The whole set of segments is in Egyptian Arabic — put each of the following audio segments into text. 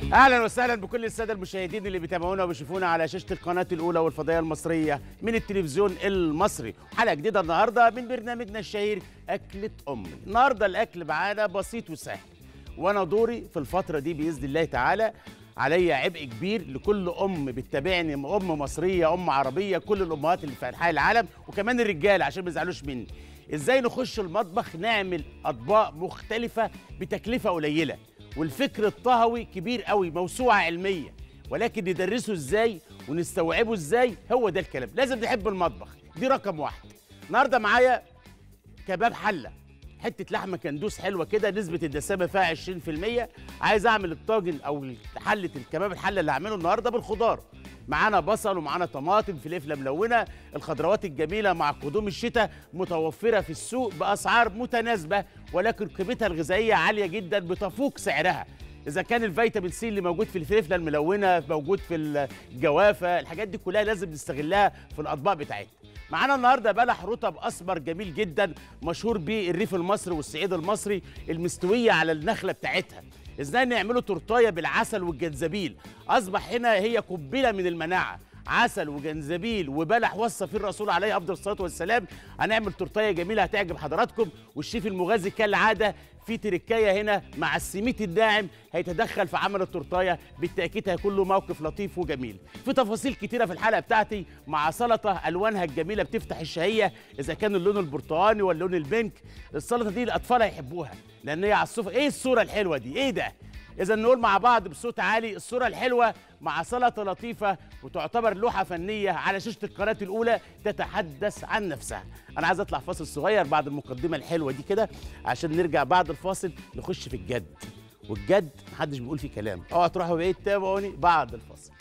اهلا وسهلا بكل الساده المشاهدين اللي بيتابعونا وبيشوفونا على شاشه القناه الاولى والفضائيه المصريه من التلفزيون المصري حلقه جديده النهارده من برنامجنا الشهير اكله امي النهارده الاكل معانا بسيط وسهل وانا دوري في الفتره دي باذن الله تعالى عليا عبء كبير لكل ام بتتابعني ام مصريه ام عربيه كل الامهات اللي في انحاء العالم وكمان الرجاله عشان ما يزعلوش مني ازاي نخش المطبخ نعمل اطباق مختلفه بتكلفه قليله والفكر الطهوي كبير قوي موسوعه علميه ولكن ندرسه ازاي ونستوعبه ازاي هو ده الكلام لازم نحب المطبخ دي رقم واحد النهارده معايا كباب حله حته لحمه كندوس حلوه كده نسبه الدسامه فيها 20% عايز اعمل الطاجن او حله الكباب الحله اللي هعمله النهارده بالخضار معانا بصل ومعانا طماطم فلفله ملونه الخضروات الجميله مع قدوم الشتاء متوفره في السوق باسعار متناسبه ولكن قيمتها الغذائيه عاليه جدا بتفوق سعرها اذا كان الفيتامين سي اللي موجود في الفلفله الملونه موجود في الجوافه الحاجات دي كلها لازم نستغلها في الاطباق بتاعتنا معانا النهارده بلح رطب اسمر جميل جدا مشهور بالريف المصري والصعيد المصري المستويه على النخله بتاعتها ازاي نعمله تورتايه بالعسل والجنزبيل اصبح هنا هي قنبله من المناعه عسل وجنزبيل وبلح وصى فيه الرسول عليه افضل الصلاه والسلام هنعمل تورتايه جميله هتعجب حضراتكم والشيف المغازي كالعاده في تركايه هنا مع السميت الداعم هيتدخل في عمل التورتايه بالتاكيد هيكون له موقف لطيف وجميل في تفاصيل كتيره في الحلقه بتاعتي مع سلطه الوانها الجميله بتفتح الشهيه اذا كان اللون البرتقاني ولا اللون البنك السلطه دي الاطفال هيحبوها لان هي على الصفر ايه الصوره الحلوه دي ايه ده اذا نقول مع بعض بصوت عالي الصوره الحلوه مع سلطه لطيفه وتعتبر لوحه فنيه على شاشه القناه الاولى تتحدث عن نفسها انا عايز اطلع فاصل صغير بعد المقدمه الحلوه دي كده عشان نرجع بعد الفاصل نخش في الجد والجد محدش بيقول فيه كلام اوعوا تروحوا بعيد تابعوني بعد الفاصل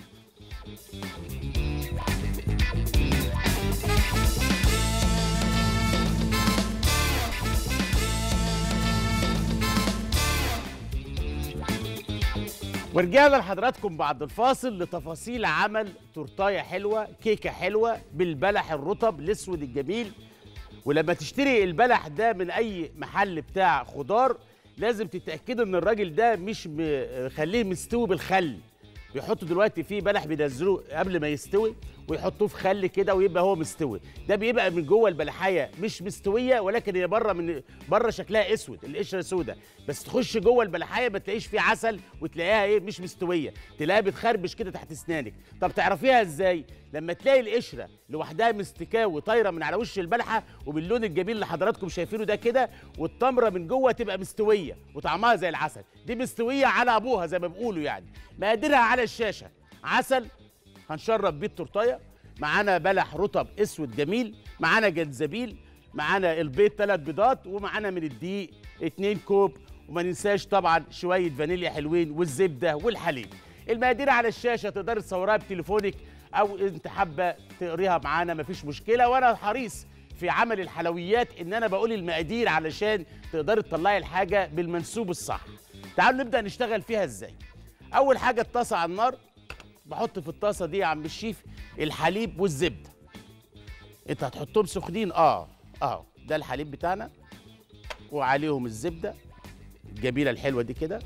ورجعنا لحضراتكم بعد الفاصل لتفاصيل عمل تورتايه حلوه كيكه حلوه بالبلح الرطب الاسود الجميل ولما تشتري البلح ده من اي محل بتاع خضار لازم تتاكدوا ان الراجل ده مش مخليه مستوي بالخل بيحطوا دلوقتي فيه بلح بينزلوه قبل ما يستوي ويحطوه في خل كده ويبقى هو مستوي ده بيبقى من جوه البلحايه مش مستويه ولكن هي بره من بره شكلها اسود القشره سودة بس تخش جوه البلحايه ما تلاقيش فيه عسل وتلاقيها ايه مش مستويه تلاقيها بتخربش كده تحت اسنانك طب تعرفيها ازاي لما تلاقي القشره لوحدها مستكاه وطايره من على وش البلحه وباللون الجميل اللي حضراتكم شايفينه ده كده والتمره من جوه تبقى مستويه وطعمها زي العسل دي مستويه على ابوها زي ما بيقولوا يعني مقاديرها على الشاشه عسل هنشرب بيه التورتايه معانا بلح رطب اسود جميل معانا جنزبيل معانا البيض ثلاث بيضات ومعانا من الدقيق اتنين كوب وما ننساش طبعا شويه فانيليا حلوين والزبده والحليب المقادير على الشاشه تقدر تصورها بتليفونك او انت حابه تقريها معانا مفيش مشكله وانا حريص في عمل الحلويات ان انا بقول المقادير علشان تقدري تطلعي الحاجه بالمنسوب الصح تعالوا نبدا نشتغل فيها ازاي اول حاجه الطاسه على النار بحط في الطاسه دي يا عم الشيف الحليب والزبده انت هتحطهم سخنين اه اه ده الحليب بتاعنا وعليهم الزبده الجميله الحلوه دي كده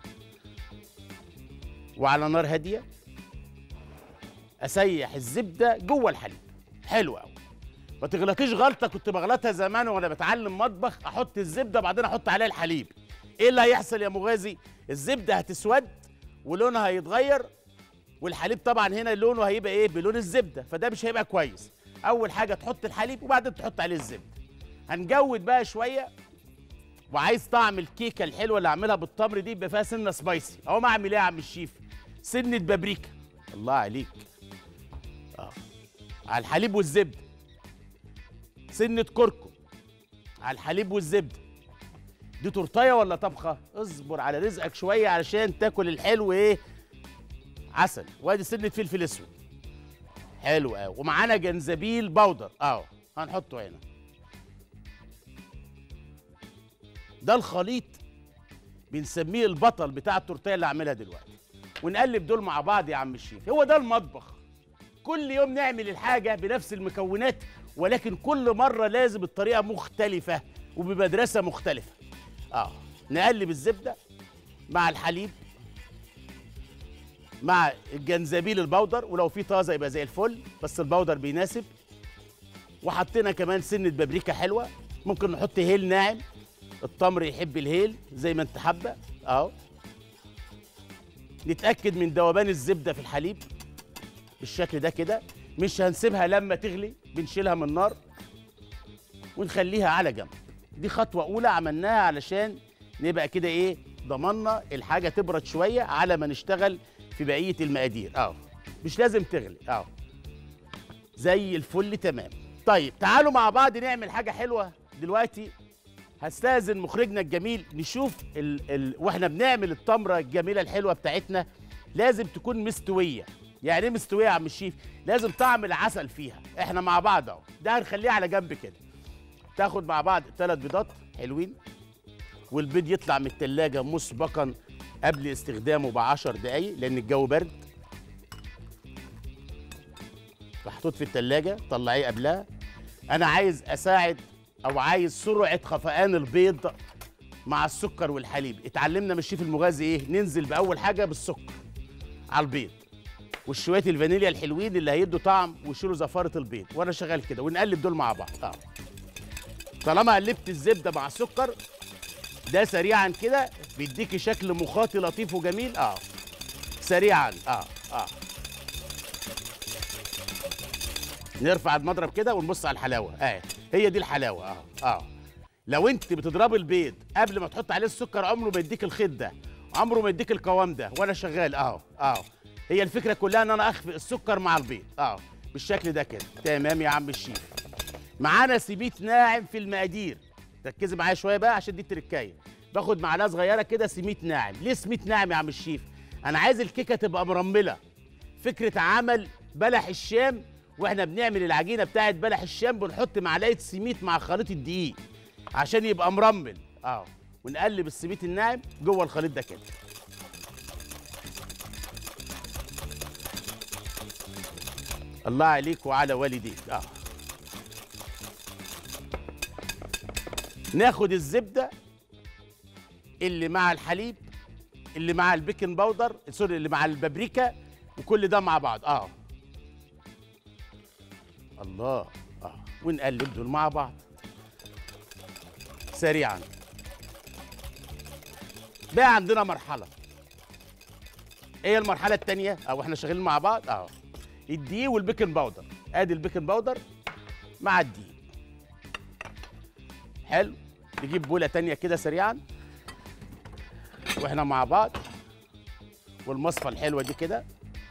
وعلى نار هاديه اسيح الزبده جوه الحليب حلو قوي ما تغلطيش غلطه كنت بغلطها زمان وانا بتعلم مطبخ احط الزبده بعدين احط عليها الحليب ايه اللي هيحصل يا مغازي الزبده هتسود ولونها هيتغير والحليب طبعا هنا لونه هيبقى ايه بلون الزبده فده مش هيبقى كويس اول حاجه تحط الحليب وبعدين تحط عليه الزبده هنجود بقى شويه وعايز طعم الكيكه الحلوه اللي اعملها بالتمر دي يبقى فيها سنه سبايسي اهو ما اعمل ايه يا عم الشيف سنه بابريكا الله عليك اه على الحليب والزبده سنه كركم على الحليب والزبده دي تورتايه ولا طبخه اصبر على رزقك شويه علشان تاكل الحلو ايه عسل وادي سنه فلفل اسود حلو قوي ومعانا جنزبيل بودر اهو هنحطه هنا ده الخليط بنسميه البطل بتاع التورتيه اللي هعملها دلوقتي ونقلب دول مع بعض يا عم الشيف هو ده المطبخ كل يوم نعمل الحاجه بنفس المكونات ولكن كل مره لازم الطريقه مختلفه وبمدرسه مختلفه اه نقلب الزبده مع الحليب مع الجنزبيل البودر ولو في طازه يبقى زي الفل بس البودر بيناسب وحطينا كمان سنه بابريكا حلوه ممكن نحط هيل ناعم التمر يحب الهيل زي ما انت حابه اهو نتاكد من ذوبان الزبده في الحليب بالشكل ده كده مش هنسيبها لما تغلي بنشيلها من النار ونخليها على جنب دي خطوه اولى عملناها علشان نبقى كده ايه ضمنا الحاجه تبرد شويه على ما نشتغل في بقيه المقادير اهو مش لازم تغلي اهو زي الفل تمام طيب تعالوا مع بعض نعمل حاجه حلوه دلوقتي هستاذن مخرجنا الجميل نشوف ال... ال... واحنا بنعمل التمره الجميله الحلوه بتاعتنا لازم تكون مستويه يعني ايه مستويه يا عم الشيف لازم طعم العسل فيها احنا مع بعض اهو ده هنخليه على جنب كده تاخد مع بعض ثلاث بيضات حلوين والبيض يطلع من التلاجة مسبقا قبل استخدامه بعشر دقايق لان الجو برد محطوط في التلاجة طلعيه قبلها انا عايز اساعد او عايز سرعه خفقان البيض مع السكر والحليب اتعلمنا من الشيف المغازي ايه ننزل باول حاجه بالسكر على البيض والشويه الفانيليا الحلوين اللي هيدوا طعم ويشيلوا زفاره البيض وانا شغال كده ونقلب دول مع بعض اه طالما قلبت الزبده مع السكر ده سريعا كده بيديكي شكل مخاطي لطيف وجميل اه سريعا اه اه نرفع المضرب كده ونبص على الحلاوه اه هي دي الحلاوه اه اه لو انت بتضربي البيض قبل ما تحط عليه السكر عمره ما يديك الخيط ده عمره ما يديك القوام ده وانا شغال اهو اهو هي الفكره كلها ان انا اخفي السكر مع البيض اه بالشكل ده كده تمام يا عم الشيف معانا سميت ناعم في المقادير ركزي معايا شويه بقى عشان دي التركايه باخد معلقه صغيره كده سميت ناعم ليه سميت ناعم يا عم الشيف انا عايز الكيكه تبقى مرمله فكره عمل بلح الشام واحنا بنعمل العجينه بتاعت بلح الشام بنحط معلقه سميت مع خليط الدقيق عشان يبقى مرمل اه ونقلب السميت الناعم جوه الخليط ده كده الله عليك وعلى والديك اه ناخد الزبده اللي مع الحليب اللي مع البيكنج باودر سوري اللي مع البابريكا وكل ده مع بعض اه الله اه ونقلب دول مع بعض سريعا بقى عندنا مرحله ايه المرحله الثانيه او احنا شغالين مع بعض اه الدقيق والبيكنج باودر ادي البيكنج باودر مع الدقيق حلو نجيب بوله تانية كده سريعا واحنا مع بعض والمصفى الحلوه دي كده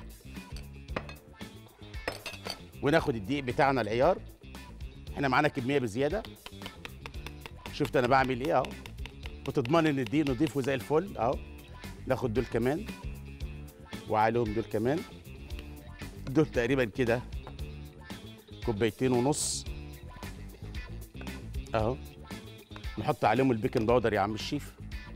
وناخد الدقيق بتاعنا العيار احنا معانا كميه بزياده شفت انا بعمل ايه اهو وتضمن ان الدقيق نضيف وزي الفل اهو ناخد دول كمان وعليهم دول كمان دول تقريبا كده كوبايتين ونص اهو نحط عليهم البيكنج باودر يا عم الشيف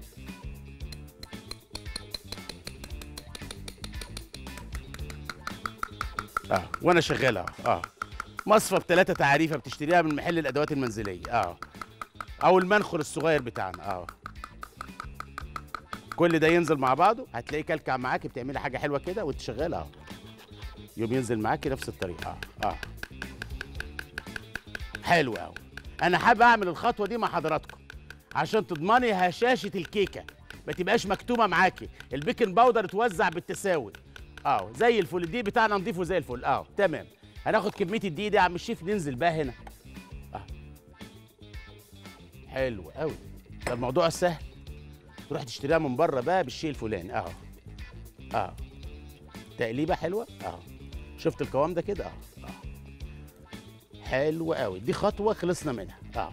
اه وانا شغال اهو اه مصفى بثلاثة تعريفة بتشتريها من محل الأدوات المنزلية اه أو المنخل الصغير بتاعنا اه كل ده ينزل مع بعضه هتلاقيه كلكع معاكي بتعملي حاجة حلوة كده وانت شغالة اهو يوم ينزل معاكي نفس الطريقة اه اه حلو قوي أنا حابب أعمل الخطوة دي مع حضراتكم عشان تضمني هشاشة الكيكة ما تبقاش مكتومة معاكي البيكنج باودر اتوزع بالتساوي اه زي الفل الدقيق بتاعنا نضيفه زي الفل اه تمام هناخد كميه الدقيق دي يا عم الشيف ننزل بقى هنا اه حلو قوي ده الموضوع سهل تروح تشتريها من بره بقى بالشيء الفلاني اهو اه تقليبه حلوه اه شفت القوام ده كده اه اه حلو قوي دي خطوه خلصنا منها اه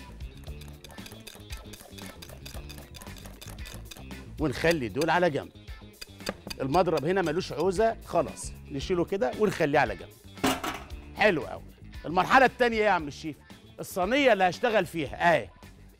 ونخلي دول على جنب المضرب هنا ملوش عوزه خلاص نشيله كده ونخليه على جنب حلو قوي المرحله الثانيه يا عم الشيف الصينيه اللي هشتغل فيها اهي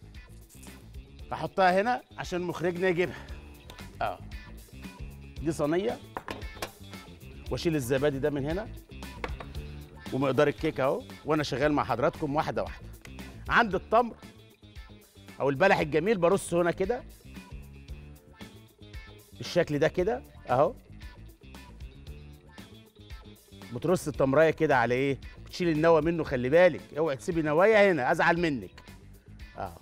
احطها هنا عشان مخرجنا يجيبها اه دي صينيه واشيل الزبادي ده من هنا ومقدار الكيك اهو وانا شغال مع حضراتكم واحده واحده عند التمر او البلح الجميل برصه هنا كده بالشكل ده كده اهو بترص التمرايه كده على ايه بتشيل النوى منه خلي بالك اوعي تسيبي نوايا هنا ازعل منك اه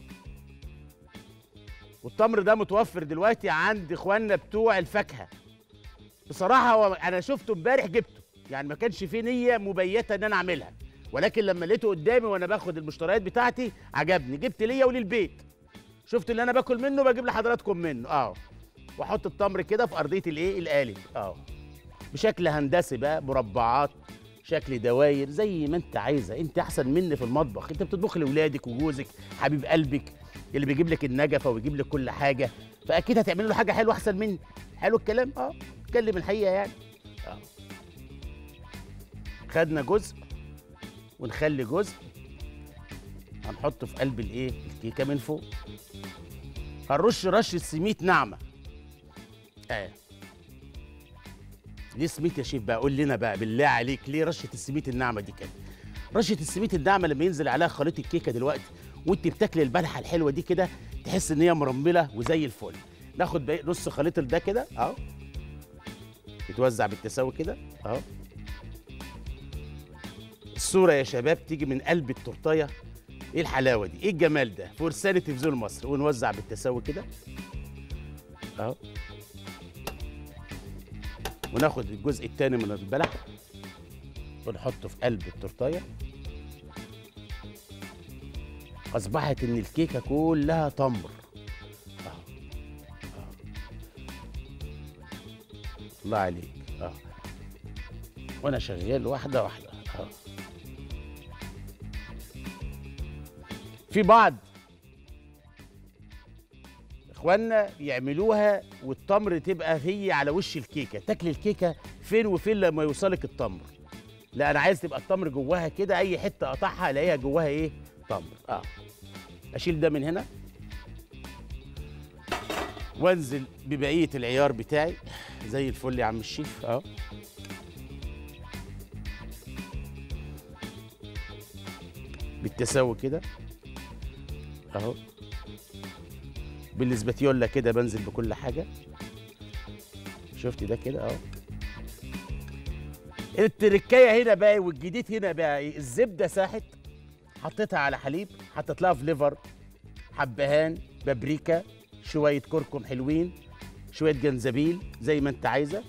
والتمر ده متوفر دلوقتي عند اخواننا بتوع الفاكهه بصراحه هو انا شفته امبارح جبته يعني ما كانش فيه نيه مبيته ان انا اعملها ولكن لما لقيته قدامي وانا باخد المشتريات بتاعتي عجبني جبت ليا وللبيت شفت اللي انا باكل منه بجيب لحضراتكم منه اه واحط التمر كده في ارضيه الايه القالب اه بشكل هندسي بقى مربعات شكل دواير زي ما انت عايزه انت احسن مني في المطبخ انت بتطبخ لاولادك وجوزك حبيب قلبك اللي بيجيب لك النجفه ويجيب لك كل حاجه فاكيد هتعمل له حاجه حلوه احسن مني حلو الكلام اه اتكلم الحقيقه يعني اه خدنا جزء ونخلي جزء هنحطه في قلب الايه الكيكه من فوق هنرش رشه سميت ناعمه اه ليه سميت يا شيف بقى قول لنا بقى بالله عليك ليه رشه السميت الناعمه دي كده رشه السميت الناعمه لما ينزل عليها خليط الكيكه دلوقتي وانت بتاكلي البلحه الحلوه دي كده تحس ان هي مرمله وزي الفل ناخد بقى نص خليط ده كده اهو يتوزع بالتساوي كده اهو الصوره يا شباب تيجي من قلب التورتايه ايه الحلاوه دي ايه الجمال ده فرسان تلفزيون مصر ونوزع بالتساوي كده اهو وناخد الجزء الثاني من البلح ونحطه في قلب التورتايه اصبحت ان الكيكه كلها تمر أهو. أهو. الله عليك اه وانا شغال واحده واحده اه في بعض اخواننا يعملوها والتمر تبقى هي على وش الكيكه تاكل الكيكه فين وفين لما يوصلك التمر لا انا عايز تبقى التمر جواها كده اي حته اقطعها الاقيها جواها ايه تمر اه اشيل ده من هنا وانزل ببقيه العيار بتاعي زي الفل يا عم الشيف اهو بالتساوي كده اهو بالاسباتيولا كده بنزل بكل حاجه شفتي ده كده اهو التركايه هنا بقى والجديد هنا بقى ايه الزبده ساحت حطيتها على حليب حطيت لها فليفر حبهان بابريكا شويه كركم حلوين شويه جنزبيل زي ما انت عايزه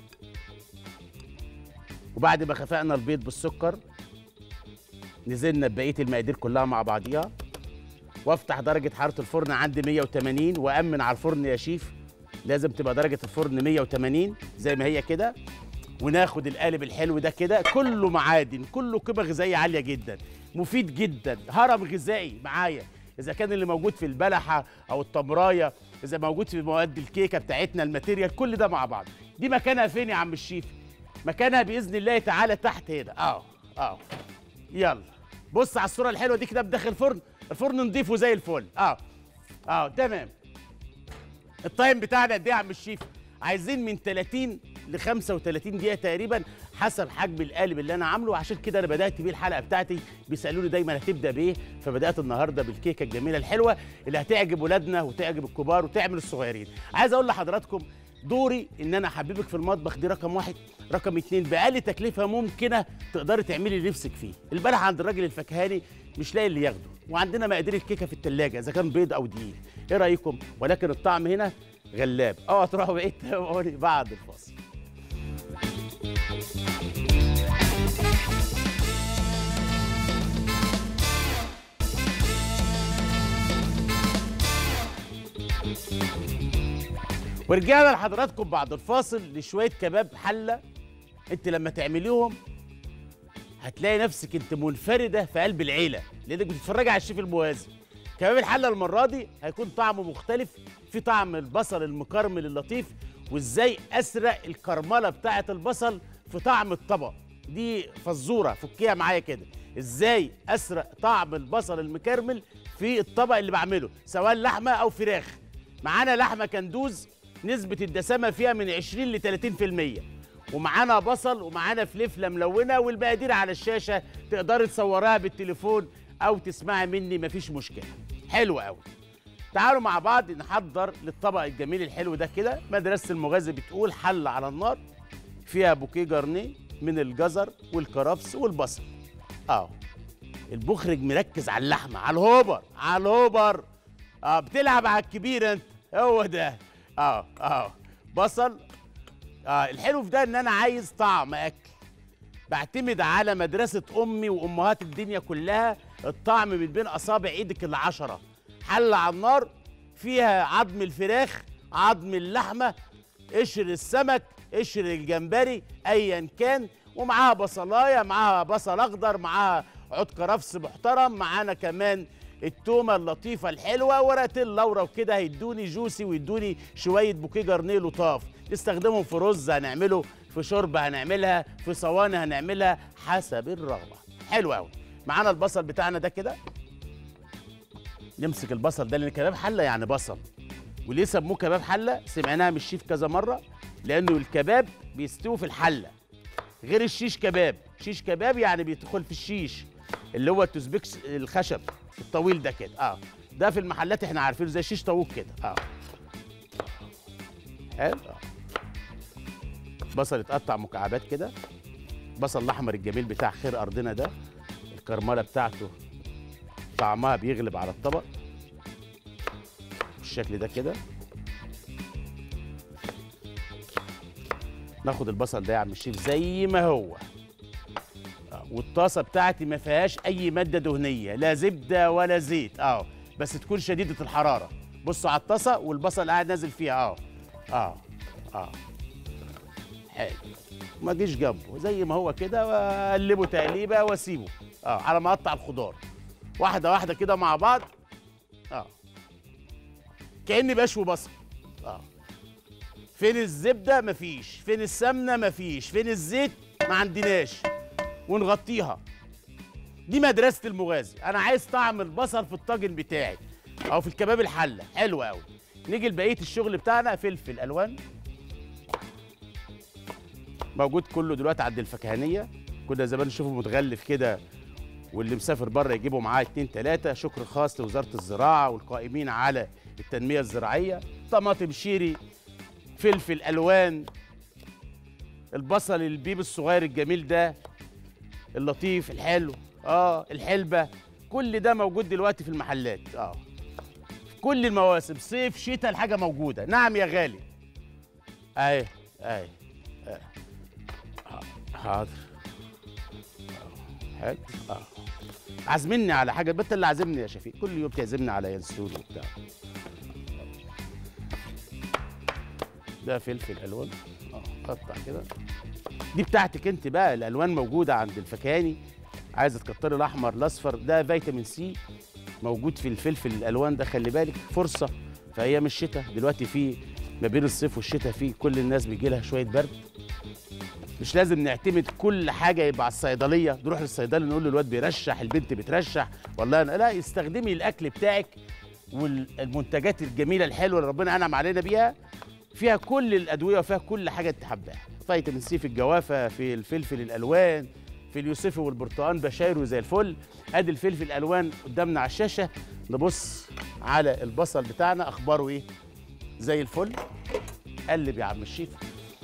وبعد ما خفقنا البيض بالسكر نزلنا ببقيه المقادير كلها مع بعضيها وافتح درجه حراره الفرن عندي 180 وامن على الفرن يا شيف لازم تبقى درجه الفرن 180 زي ما هي كده وناخد القالب الحلو ده كده كله معادن كله قيمه غذائيه عاليه جدا مفيد جدا هرم غذائي معايا اذا كان اللي موجود في البلحه او التمرايه اذا موجود في مواد الكيكه بتاعتنا الماتيريال كل ده مع بعض دي مكانها فين يا عم الشيف مكانها باذن الله تعالى تحت هنا اه اه يلا بص على الصوره الحلوه دي كده بداخل الفرن الفرن نضيفه زي الفل اه اه تمام التايم بتاعنا قد ايه يا عم الشيف عايزين من 30 ل 35 دقيقه تقريبا حسب حجم القالب اللي انا عامله عشان كده انا بدات بيه الحلقه بتاعتي بيسالوني دايما هتبدا بايه فبدات النهارده بالكيكه الجميله الحلوه اللي هتعجب ولادنا وتعجب الكبار وتعمل الصغيرين عايز اقول لحضراتكم دوري ان انا احببك في المطبخ دي رقم واحد رقم اتنين باقل تكلفه ممكنه تقدري تعملي اللي نفسك فيه البلح عند الراجل الفكهاني مش لاقي اللي ياخده وعندنا مقادير الكيكه في التلاجة اذا كان بيض او دقيق ايه رايكم ولكن الطعم هنا غلاب اوعى تروحوا بعيد تابعوني بعد الفاصل ورجعنا لحضراتكم بعد الفاصل لشويه كباب حله انت لما تعمليهم هتلاقي نفسك انت منفرده في قلب العيله لانك بتتفرجي على الشيف الموازي كباب الحله المره دي هيكون طعمه مختلف في طعم البصل المكرمل اللطيف وازاي اسرق الكرمله بتاعه البصل في طعم الطبق دي فزوره فكيها معايا كده ازاي اسرق طعم البصل المكرمل في الطبق اللي بعمله سواء لحمه او فراخ معانا لحمه كندوز نسبه الدسامه فيها من 20 ل 30% ومعانا بصل ومعانا فلفله ملونه والمقادير على الشاشه تقدري تصوريها بالتليفون او تسمعي مني مفيش مشكله حلو قوي تعالوا مع بعض نحضر للطبق الجميل الحلو ده كده مدرسه المغازي بتقول حل على النار فيها بوكيه جرنيه من الجزر والكرفس والبصل اه المخرج مركز على اللحمه على الهوبر على الهوبر اه بتلعب على الكبير انت هو ده اه اه بصل اه الحلو في ده ان انا عايز طعم اكل بعتمد على مدرسة أمي وأمهات الدنيا كلها الطعم من بين أصابع إيدك العشرة حلة على النار فيها عظم الفراخ عظم اللحمة قشر السمك قشر الجمبري أيا كان ومعاها بصلاية معاها بصل أخضر معاها عود كرفس محترم معانا كمان التومة اللطيفة الحلوة ورقتين لورا وكده هيدوني جوسي ويدوني شوية بوكيه جرنيه لطاف نستخدمهم في رز هنعمله في شوربة هنعملها في صواني هنعملها حسب الرغبة حلو قوي معانا البصل بتاعنا ده كده نمسك البصل ده لان كباب حله يعني بصل وليه سموه كباب حله سمعناها من الشيف كذا مره لانه الكباب بيستوي في الحله غير الشيش كباب شيش كباب يعني بيدخل في الشيش اللي هو التوزبيكس الخشب الطويل ده كده اه ده في المحلات احنا عارفينه زي شيش طاووق كده اه حلو آه. بصل يتقطع مكعبات كده بصل الاحمر الجميل بتاع خير ارضنا ده الكرمله بتاعته طعمها بيغلب على الطبق بالشكل ده كده ناخد البصل ده يا عم الشيف زي ما هو آه، والطاسه بتاعتي ما فيهاش اي ماده دهنيه لا زبده ولا زيت اه بس تكون شديده الحراره بصوا على الطاسه والبصل قاعد نازل فيها اه اه اه حلو ما جيش جنبه زي ما هو كده واقلبه تقليبه واسيبه اه على ما اقطع الخضار واحده واحده كده مع بعض اه كاني بشوي بصل اه فين الزبده مفيش فين السمنه مفيش فين الزيت ما عندناش ونغطيها دي مدرسه المغازي انا عايز طعم البصل في الطاجن بتاعي او في الكباب الحله حلو قوي نيجي لبقيه الشغل بتاعنا فلفل الوان موجود كله دلوقتي عند الفكهانيه كنا زمان نشوفه متغلف كده واللي مسافر بره يجيبوا معاه اتنين تلاته شكر خاص لوزاره الزراعه والقائمين على التنميه الزراعيه طماطم شيري فلفل الوان البصل البيب الصغير الجميل ده اللطيف الحلو اه الحلبه كل ده موجود دلوقتي في المحلات اه في كل المواسم صيف شتاء الحاجه موجوده نعم يا غالي اهي اهي آه. آه، حاضر آه، حلو اه عازمني على حاجه بنت اللي عازمني يا شفيق كل يوم تعزمني على ينسون وبتاع ده فلفل الوان اه قطع كده دي بتاعتك انت بقى الالوان موجوده عند الفكاني عايزه تكتري الاحمر الاصفر ده فيتامين سي موجود في الفلفل الالوان ده خلي بالك فرصه في ايام الشتاء دلوقتي في ما بين الصيف والشتاء في كل الناس بيجي لها شويه برد مش لازم نعتمد كل حاجه يبقى على الصيدليه نروح للصيدلي نقول له الواد بيرشح البنت بترشح والله أنا لا استخدمي الاكل بتاعك والمنتجات الجميله الحلوه اللي ربنا انعم علينا بيها فيها كل الادويه وفيها كل حاجه انت حباها فيتامين سي في الجوافه في الفلفل الالوان في اليوسفي والبرتقال بشايره زي الفل ادي الفلفل الالوان قدامنا على الشاشه نبص على البصل بتاعنا اخباره ايه زي الفل قلب يا عم الشيف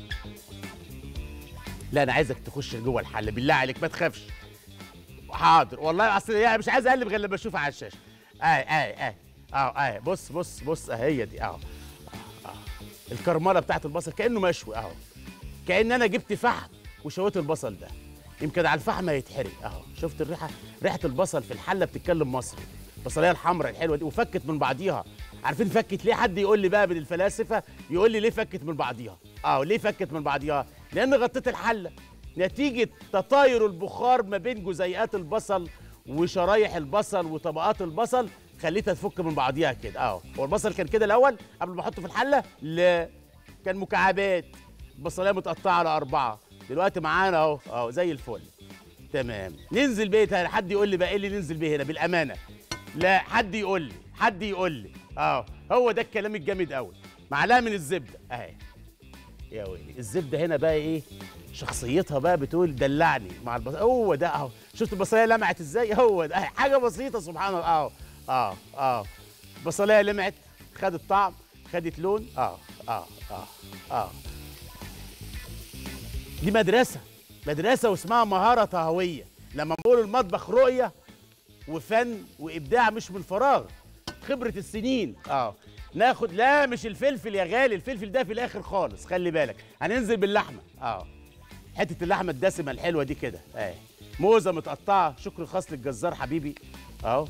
لا انا عايزك تخش جوه الحله بالله عليك ما تخافش حاضر والله اصل يعني مش عايز اقلب غير لما اشوفها على الشاشه اهي اهي اهي اه اهي بص بص بص اهي هي دي اهو آه. الكرمله بتاعت البصل كانه مشوي اهو كان انا جبت فحم وشويت البصل ده يمكن على الفحم هيتحرق اهو شفت الريحه ريحه البصل في الحله بتتكلم مصري البصليه الحمراء الحلوه دي وفكت من بعضيها عارفين فكت ليه حد يقول لي بقى من الفلاسفه يقول لي ليه فكت من بعضيها اه ليه فكت من بعضيها لان غطيت الحله نتيجه تطاير البخار ما بين جزيئات البصل وشرايح البصل وطبقات البصل خليتها تفك من بعضيها كده اه هو البصل كان كده الاول قبل ما احطه في الحله لا كان مكعبات البصلايه متقطعه على اربعه دلوقتي معانا اهو اهو زي الفل تمام ننزل بيه تاني حد يقول لي بقى ايه اللي ننزل بيه هنا بالامانه لا حد يقول لي حد يقول لي اه هو ده الكلام الجامد قوي معلقه من الزبده اهي يا ويلي الزبده هنا بقى ايه شخصيتها بقى بتقول دلعني مع البصل هو ده اهو شفت البصليه لمعت ازاي هو ده أهي. حاجه بسيطه سبحان الله اهو اه اه البصليه لمعت خدت طعم خدت لون اه اه اه اه دي مدرسه مدرسه واسمها مهاره طهويه لما بقول المطبخ رؤيه وفن وابداع مش من فراغ خبره السنين اه ناخد لا مش الفلفل يا غالي الفلفل ده في الاخر خالص خلي بالك هننزل باللحمه اه حته اللحمه الدسمه الحلوه دي كده اه موزه متقطعه شكر خاص للجزار حبيبي اهو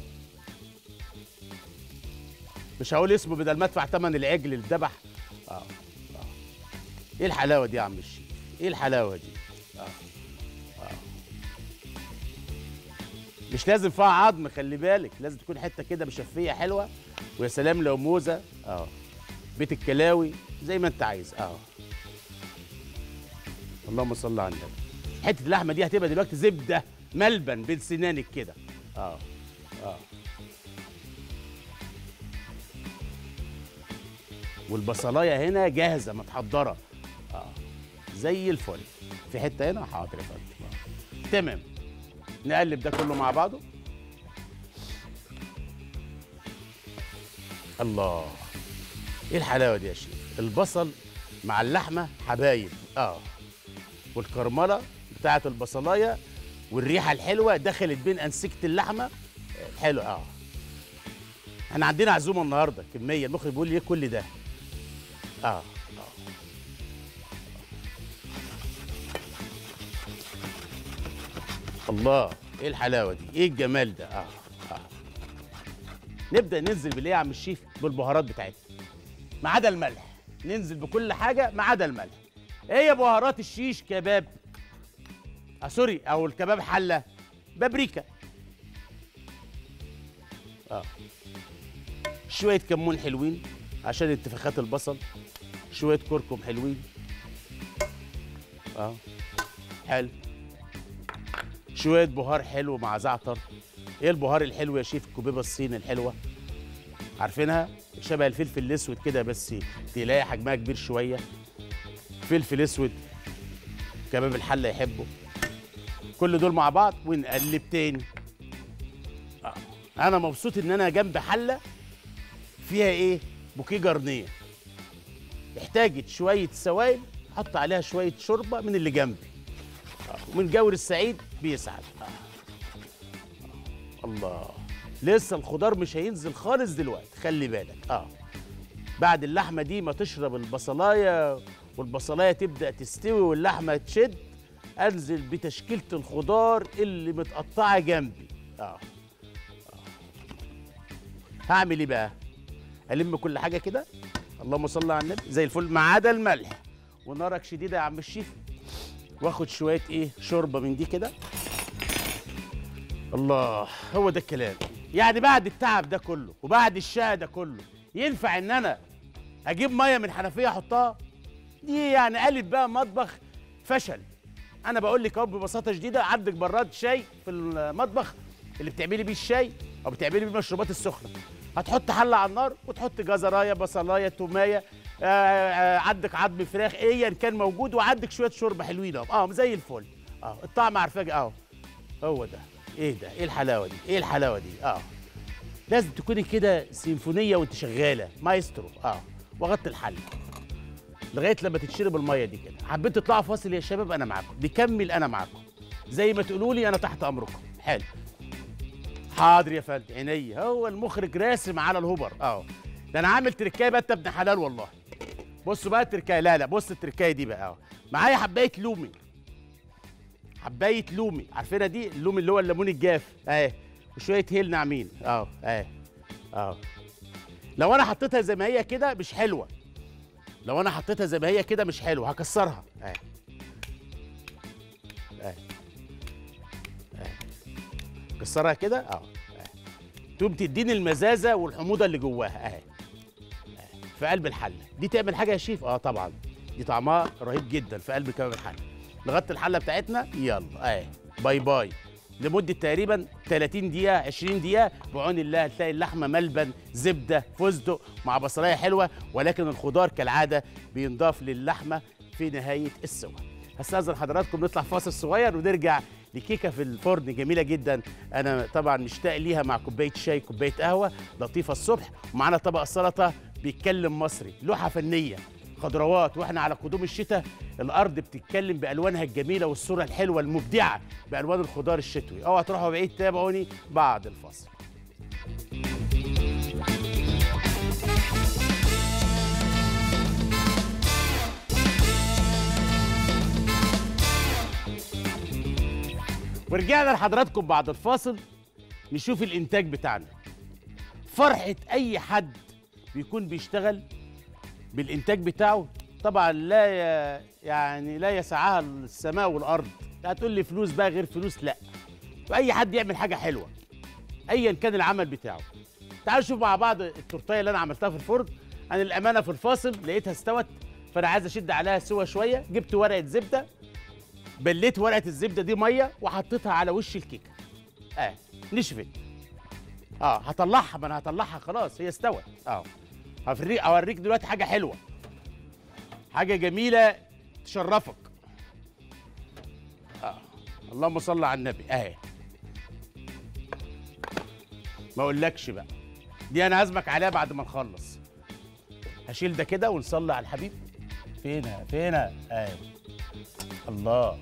مش هقول اسمه بدل ما ادفع ثمن العجل اللي اتذبح اه اه ايه الحلاوه دي يا عم الشيخ ايه الحلاوه دي اه اه مش لازم فيها عظم خلي بالك لازم تكون حته كده مشفيه حلوه ويا سلام لو موزه اه بيت الكلاوي زي ما انت عايز اه اللهم صل على النبي حته اللحمه دي هتبقى دلوقتي زبده ملبن بين سنانك كده اه اه والبصلايه هنا جاهزه متحضره اه زي الفل في حته هنا حاضر يا فندم آه. تمام نقلب ده كله مع بعضه الله ايه الحلاوه دي يا شيخ البصل مع اللحمه حبايب اه والكرمله بتاعه البصلايه والريحه الحلوه دخلت بين انسجه اللحمه حلو اه احنا عندنا عزومه النهارده كميه المخرج بيقول لي ايه كل ده اه اه الله ايه الحلاوه دي ايه الجمال ده اه اه نبدا ننزل بالايه يا عم الشيف بالبهارات بتاعتنا ما عدا الملح ننزل بكل حاجه ما عدا الملح ايه يا بهارات الشيش كباب آه سوري او الكباب حله بابريكا اه شويه كمون حلوين عشان انتفاخات البصل شويه كركم حلوين اه حلو شويه بهار حلو مع زعتر ايه البهار الحلو يا شيف الكوبيبه الصين الحلوه عارفينها شبه الفلفل الاسود كده بس تلاقي حجمها كبير شويه فلفل اسود كباب الحله يحبه كل دول مع بعض ونقلب تاني آه. انا مبسوط ان انا جنب حله فيها ايه بوكيه جرنيه احتاجت شويه سوائل حط عليها شويه شوربه من اللي جنبي آه. ومن جور السعيد بيسعد آه. آه. الله لسه الخضار مش هينزل خالص دلوقتي خلي بالك اه بعد اللحمه دي ما تشرب البصلايه والبصلايه تبدا تستوي واللحمه تشد انزل بتشكيله الخضار اللي متقطعه جنبي اه, آه. هعمل ايه بقى الم كل حاجه كده اللهم صل على النبي زي الفل ما عدا الملح ونارك شديده يا عم الشيف واخد شويه ايه شوربه من دي كده الله هو ده الكلام يعني بعد التعب ده كله وبعد الشقى ده كله ينفع ان انا اجيب ميه من حنفيه احطها دي يعني قالت بقى مطبخ فشل انا بقول لك اهو ببساطه شديده عندك براد شاي في المطبخ اللي بتعملي بيه الشاي او بتعملي بيه المشروبات السخنه هتحط حله على النار وتحط جزرايه بصلايه تومايه آه آه عندك عظم فراخ ايا كان موجود وعندك شويه شوربه حلوين اهو اه زي الفل اه الطعم عارفاه اهو هو ده ايه ده ايه الحلاوه دي ايه الحلاوه دي اه لازم تكوني كده سيمفونيه وانت شغاله مايسترو اه وغطي الحله لغايه لما تتشرب الميه دي كده حبيت تطلعوا فاصل يا شباب انا معاكم نكمل انا معاكم زي ما تقولوا لي انا تحت امركم حلو حاضر يا فندم عينيا هو المخرج راسم على الهوبر اه ده انا عامل تركايه بقى انت ابن حلال والله بصوا بقى التركايه لا لا بص التركايه دي بقى اه معايا حبايه لومي حبايه لومي عارفينها دي اللومي اللي هو الليمون الجاف اهي وشويه هيل ناعمين اه اهي اه لو انا حطيتها زي ما هي كده مش حلوه لو انا حطيتها زي ما هي كده مش حلوه هكسرها اهي اهي اهي كسرها كده اه اهي تقوم تديني المزازه والحموضه اللي جواها اهي اهي في قلب الحله دي تعمل حاجه يا شيف اه طبعا دي طعمها رهيب جدا في قلب كباب الحله نغطي الحله بتاعتنا يلا اهي باي باي لمده تقريبا 30 دقيقه 20 دقيقه بعون الله هتلاقي اللحمه ملبن زبده فستق مع بصلايه حلوه ولكن الخضار كالعاده بينضاف للحمه في نهايه السوا هستاذن حضراتكم نطلع فاصل صغير ونرجع لكيكه في الفرن جميله جدا انا طبعا مشتاق ليها مع كوبايه شاي كوبايه قهوه لطيفه الصبح ومعانا طبق السلطه بيتكلم مصري لوحه فنيه خضروات واحنا على قدوم الشتاء الارض بتتكلم بالوانها الجميله والصوره الحلوه المبدعه بالوان الخضار الشتوي اوعى تروحوا بعيد تابعوني بعد الفاصل ورجعنا لحضراتكم بعد الفاصل نشوف الانتاج بتاعنا فرحه اي حد بيكون بيشتغل بالانتاج بتاعه طبعا لا ي... يعني لا يسعها السماء والارض هتقول لي فلوس بقى غير فلوس لا واي حد يعمل حاجه حلوه ايا كان العمل بتاعه تعالوا نشوف مع بعض التورتيه اللي انا عملتها في الفرن انا الامانه في الفاصل لقيتها استوت فانا عايز اشد عليها سوا شويه جبت ورقه زبده بليت ورقه الزبده دي ميه وحطيتها على وش الكيكه اه نشفت اه هطلعها ما انا هطلعها خلاص هي استوت اه هفريك اوريك دلوقتي حاجه حلوه حاجه جميله تشرفك اه اللهم صل على النبي اهي ما اقولكش بقى دي انا عازمك عليها بعد ما نخلص هشيل ده كده ونصلي على الحبيب فينها فينها اهي الله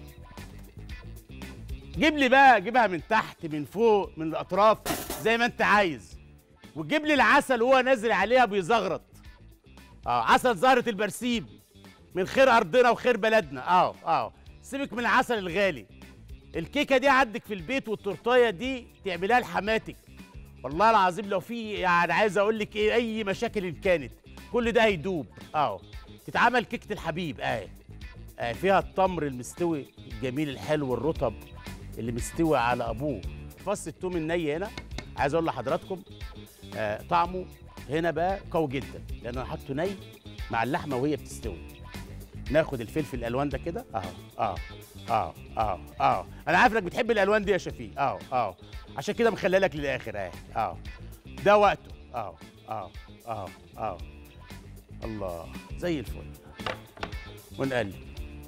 جيب لي بقى جيبها من تحت من فوق من الاطراف زي ما انت عايز وتجيب لي العسل وهو نازل عليها بيزغرط اه عسل زهرة البرسيم من خير ارضنا وخير بلدنا اه اه سيبك من العسل الغالي الكيكه دي عندك في البيت والتورتايه دي تعملها لحماتك والله العظيم لو في يعني عايز اقول لك ايه اي مشاكل إن كانت كل ده هيدوب اه تتعمل كيكه الحبيب اه آه فيها التمر المستوي الجميل الحلو الرطب اللي مستوي على ابوه فص التوم الني هنا عايز اقول لحضراتكم آه طعمه هنا بقى قوي جدا لان انا حاطه ني مع اللحمه وهي بتستوي ناخد الفلفل الالوان ده كده اهو اه اه اه اه انا عارف انك بتحب الالوان دي يا شفيق اه اه عشان كده مخليها لك للاخر اهي اه ده وقته اه اه اه اه الله زي الفل ونقلب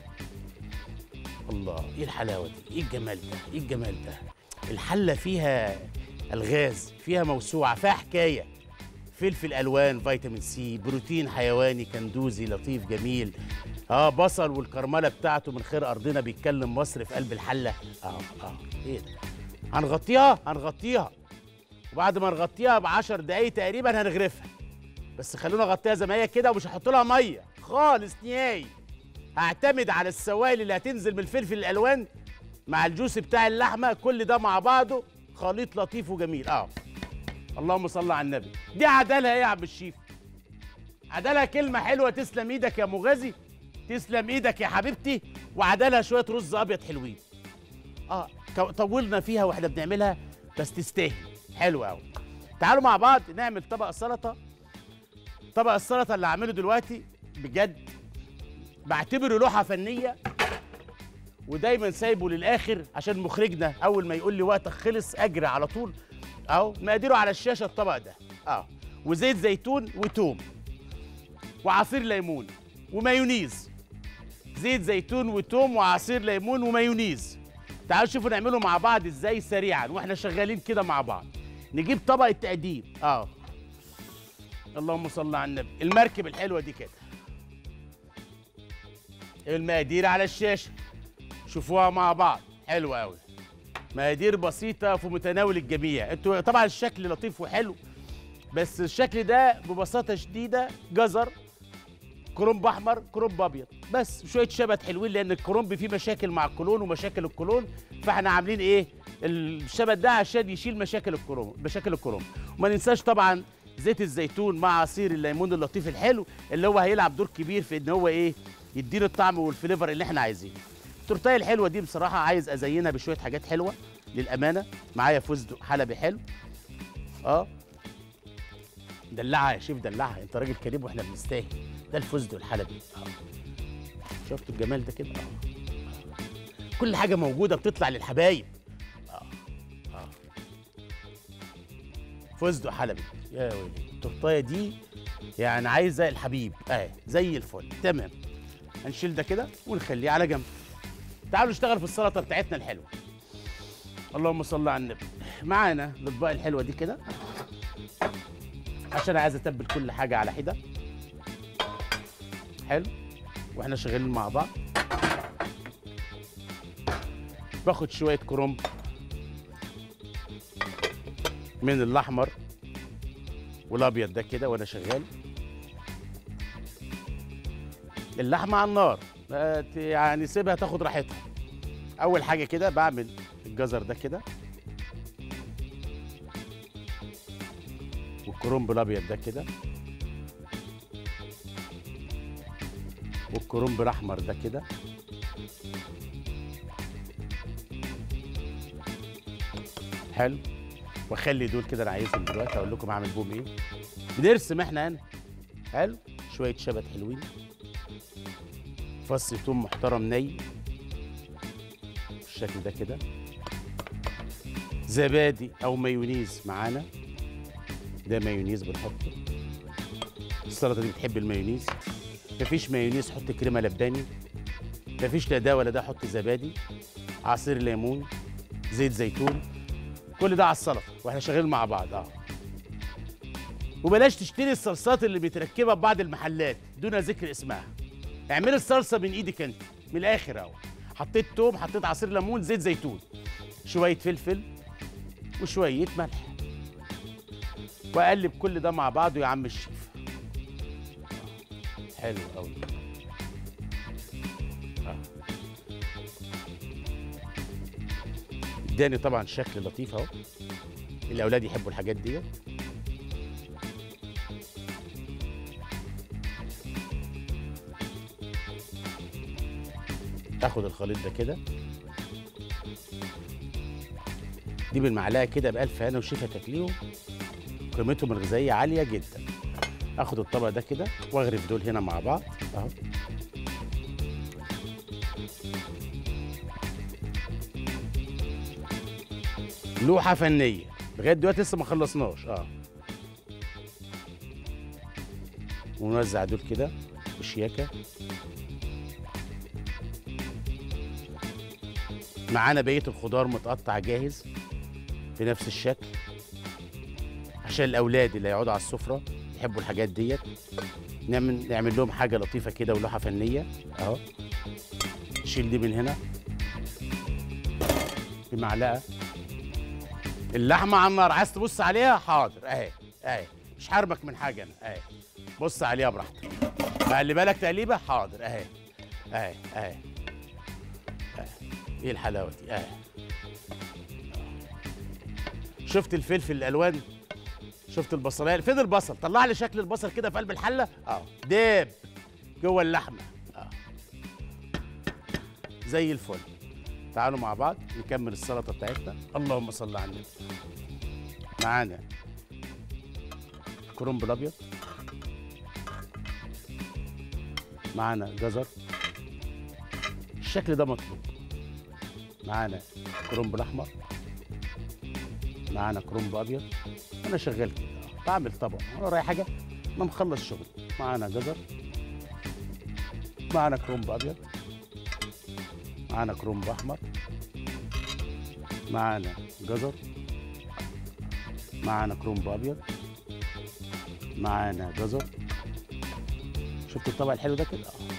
الله ايه الحلاوه دي ايه الجمال ده ايه الجمال ده الحله فيها الغاز فيها موسوعه فيها حكايه فلفل الوان فيتامين سي بروتين حيواني كندوزي لطيف جميل اه بصل والكرمله بتاعته من خير ارضنا بيتكلم مصر في قلب الحله اه اه ايه ده هنغطيها هنغطيها وبعد ما نغطيها ب 10 دقايق تقريبا هنغرفها بس خلونا نغطيها زي ما هي كده ومش هحط لها ميه خالص نهائي هعتمد على السوائل اللي هتنزل من الفلفل الالوان مع الجوس بتاع اللحمه كل ده مع بعضه خليط لطيف وجميل اه اللهم صل على النبي دي عدالها ايه يا عم الشيف عدالها كلمه حلوه تسلم ايدك يا مغازي تسلم ايدك يا حبيبتي وعدالها شويه رز ابيض حلوين اه تو- طولنا فيها واحنا بنعملها بس تستاهل حلو قوي تعالوا مع بعض نعمل طبق السلطه طبق السلطه اللي هعمله دلوقتي بجد بعتبره لوحه فنيه ودايما سايبه للاخر عشان مخرجنا اول ما يقول لي وقتك خلص اجري على طول اهو مقاديره على الشاشه الطبق ده اه وزيت زيتون وتوم وعصير ليمون ومايونيز زيت زيتون وتوم وعصير ليمون ومايونيز تعالوا شوفوا نعمله مع بعض ازاي سريعا واحنا شغالين كده مع بعض نجيب طبق التقديم اه اللهم صل على النبي المركب الحلوه دي كده المقادير على الشاشه شوفوها مع بعض حلو قوي مقادير بسيطه في متناول الجميع انتوا طبعا الشكل لطيف وحلو بس الشكل ده ببساطه شديده جزر كرنب احمر كرنب ابيض بس شويه شبت حلوين لان الكرنب فيه مشاكل مع الكولون ومشاكل الكولون فاحنا عاملين ايه الشبت ده عشان يشيل مشاكل الكرنب مشاكل الكرنب وما ننساش طبعا زيت الزيتون مع عصير الليمون اللطيف الحلو اللي هو هيلعب دور كبير في ان هو ايه يدينا الطعم والفليفر اللي احنا عايزينه التورتايه الحلوه دي بصراحه عايز ازينها بشويه حاجات حلوه للامانه معايا فستق حلبي حلو اه دلعها يا شيف دلعها انت راجل كريم واحنا بنستاهل ده الفستق الحلبي اه شفتوا الجمال ده كده اه كل حاجه موجوده بتطلع للحبايب اه اه فستق حلبي يا ويلي التورتايه دي يعني عايزه الحبيب اه زي الفل تمام هنشيل ده كده ونخليه على جنب تعالوا نشتغل في السلطه بتاعتنا الحلوه اللهم صل على النبي معانا الاطباق الحلوه دي كده عشان عايز اتبل كل حاجه على حده حلو واحنا شغالين مع بعض باخد شويه كرنب من الاحمر والابيض ده كده وانا شغال اللحمه على النار ما ت- يعني سيبها تاخد راحتها اول حاجه كده بعمل الجزر ده كده والكرنب الابيض ده كده والكرنب الاحمر ده كده حلو واخلي دول كده انا عايزهم دلوقتي اقول لكم اعمل بهم ايه بنرسم احنا هنا حلو شويه شبت حلوين فص ثوم محترم ني بالشكل ده كده زبادي او مايونيز معانا ده مايونيز بنحطه السلطه دي بتحب المايونيز مفيش مايونيز حط كريمه لباني مفيش لا ده ولا ده حط زبادي عصير ليمون زيت زيتون كل ده على السلطه واحنا شغالين مع بعض اه وبلاش تشتري الصلصات اللي بتركبها في بعض المحلات دون ذكر اسمها اعملي الصلصه من ايدك انت من الاخر اهو حطيت توم حطيت عصير ليمون زيت زيتون شويه فلفل وشويه ملح واقلب كل ده مع بعضه يا عم الشيف حلو قوي اداني طبعا شكل لطيف اهو الاولاد يحبوا الحاجات دي اخد الخليط ده كده دي بالمعلقه كده بألف هنا وشفا تاكليهم قيمتهم الغذائيه عاليه جدا اخد الطبق ده كده واغرف دول هنا مع بعض اهو لوحه فنيه لغايه دلوقتي لسه ما خلصناش اه ونوزع دول كده بشياكه معانا بقيه الخضار متقطع جاهز بنفس الشكل عشان الاولاد اللي هيقعدوا على السفره يحبوا الحاجات ديت نعمل نعمل لهم حاجه لطيفه كده ولوحه فنيه اهو شيل دي من هنا بمعلقه اللحمه على النار عايز تبص عليها حاضر اهي اهي مش حارمك من حاجه انا اهي بص عليها براحتك خلي بالك تقليبه حاضر اهي اهي اهي اهي ايه الحلاوه دي اهي شفت الفلفل الالوان شفت البصلايه فين البصل طلع لي شكل البصل كده في قلب الحله اه داب جوه اللحمه اه زي الفل تعالوا مع بعض نكمل السلطه بتاعتنا اللهم صل على النبي معانا كرنب الابيض معانا جزر الشكل ده مطلوب معانا كرنب الاحمر معانا كرنب ابيض انا شغال كده آه. بعمل طبق انا ورايا حاجه انا مخلص شغل معانا جزر معانا كرنب ابيض معانا كرنب احمر معانا جزر معانا كرنب ابيض معانا جزر شفت الطبق الحلو ده كده آه.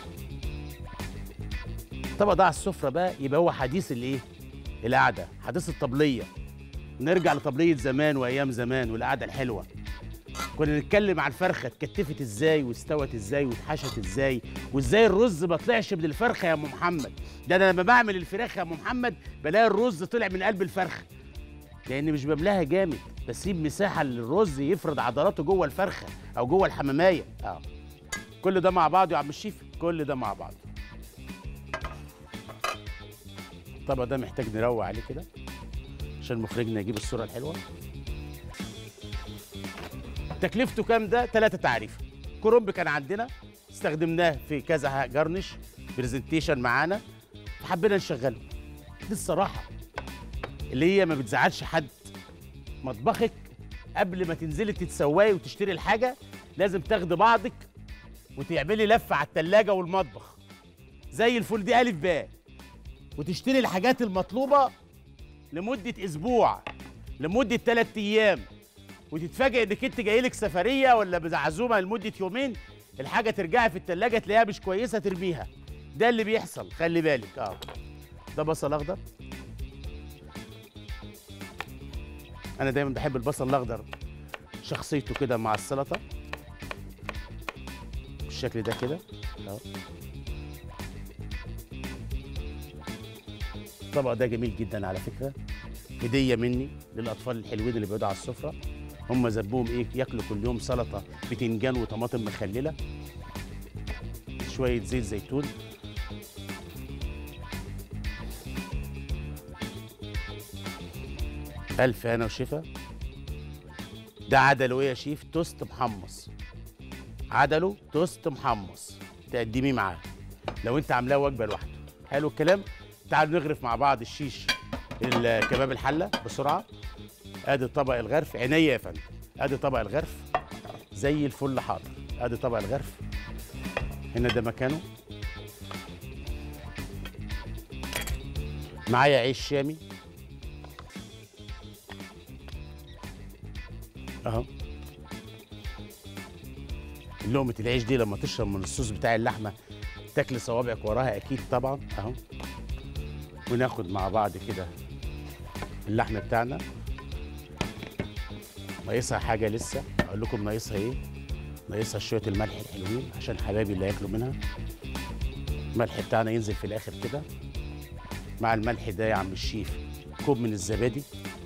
الطبق ده على السفره بقى يبقى هو حديث الايه القعده حديث الطبليه نرجع لطبليه زمان وايام زمان والقعده الحلوه كنا نتكلم عن الفرخه اتكتفت ازاي واستوت ازاي واتحشت ازاي وازاي الرز ما طلعش من الفرخه يا ام محمد ده انا لما بعمل الفراخ يا ام محمد بلاقي الرز طلع من قلب الفرخه لان مش بملاها جامد بسيب مساحه للرز يفرد عضلاته جوه الفرخه او جوه الحماميه اه كل ده مع بعض يا عم الشيف كل ده مع بعض الطبق ده محتاج نروق عليه كده عشان مخرجنا يجيب الصوره الحلوه تكلفته كام ده ثلاثة تعريف كرنب كان عندنا استخدمناه في كذا جرنش برزنتيشن معانا فحبينا نشغله دي الصراحة اللي هي ما بتزعلش حد مطبخك قبل ما تنزلي تتسواي وتشتري الحاجة لازم تاخدي بعضك وتعملي لفة على التلاجة والمطبخ زي الفول دي ألف باء وتشتري الحاجات المطلوبة لمدة أسبوع لمدة ثلاثة أيام وتتفاجئ انك انت جاي لك سفريه ولا بعزومه لمده يومين الحاجه ترجعي في التلاجة تلاقيها مش كويسه ترميها ده اللي بيحصل خلي بالك اه ده بصل اخضر انا دايما بحب البصل الاخضر شخصيته كده مع السلطه بالشكل ده كده اهو الطبق ده جميل جدا على فكره هديه مني للاطفال الحلوين اللي بيقعدوا على السفره هم ذنبهم ايه ياكلوا كل يوم سلطه بتنجان وطماطم مخلله شويه زيت زيتون الف هنا وشفا ده عدله ايه يا شيف توست محمص عدله توست محمص تقدميه معاه لو انت عاملاه وجبه لوحده حلو الكلام تعالوا نغرف مع بعض الشيش الكباب الحله بسرعه ادي طبق الغرف عينيا يا فندم ادي طبق الغرف زي الفل حاضر ادي طبق الغرف هنا ده مكانه معايا عيش شامي اهو لقمة العيش دي لما تشرب من الصوص بتاع اللحمة تاكل صوابعك وراها أكيد طبعا أهو وناخد مع بعض كده اللحمة بتاعنا ناقصها حاجة لسه أقول لكم ناقصها إيه ناقصها شوية الملح الحلوين عشان حبايبي اللي هياكلوا منها الملح بتاعنا ينزل في الآخر كده مع الملح ده يا عم الشيف كوب من الزبادي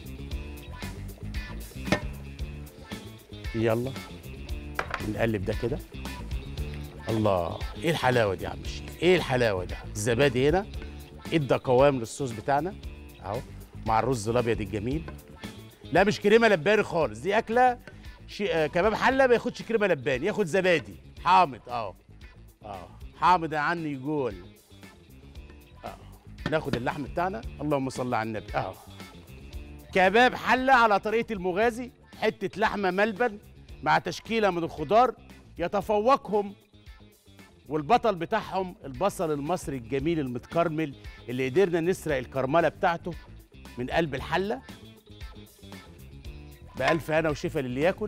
يلا نقلب ده كده الله ايه الحلاوه دي يا عم الشيف ايه الحلاوه ده الزبادي هنا ادى قوام للصوص بتاعنا اهو مع الرز الابيض الجميل لا مش كريمه لباني خالص دي اكله شي... آه كباب حله ما ياخدش كريمه لباني ياخد زبادي حامض اه اه حامض عني يقول اه ناخد اللحم بتاعنا اللهم صل على النبي اه كباب حله على طريقه المغازي حته لحمه ملبن مع تشكيله من الخضار يتفوقهم والبطل بتاعهم البصل المصري الجميل المتكرمل اللي قدرنا نسرق الكرمله بتاعته من قلب الحله بألف هنا وشفا للي ياكل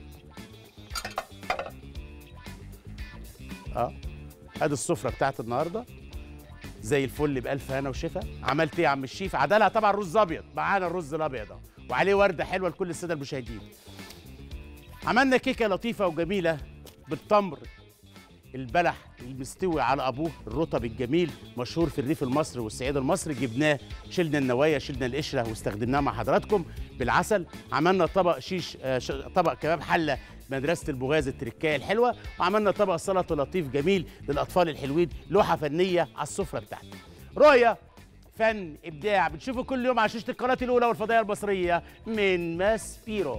اه ادي السفره بتاعت النهارده زي الفل بألف هنا وشفا عملت ايه يا عم الشيف عدلها طبعا رز ابيض معانا الرز الابيض اهو وعليه ورده حلوه لكل الساده المشاهدين عملنا كيكه لطيفه وجميله بالتمر البلح المستوي على ابوه الرطب الجميل مشهور في الريف المصري والصعيد المصري جبناه شلنا النوايا شلنا القشره واستخدمناه مع حضراتكم بالعسل عملنا طبق شيش آه ش- طبق كباب حله مدرسه البغاز التركايه الحلوه وعملنا طبق سلطه لطيف جميل للاطفال الحلوين لوحه فنيه على السفره بتاعتنا رؤيه فن ابداع بتشوفوا كل يوم على شاشه القناه الاولى والفضائيه المصريه من ماسبيرو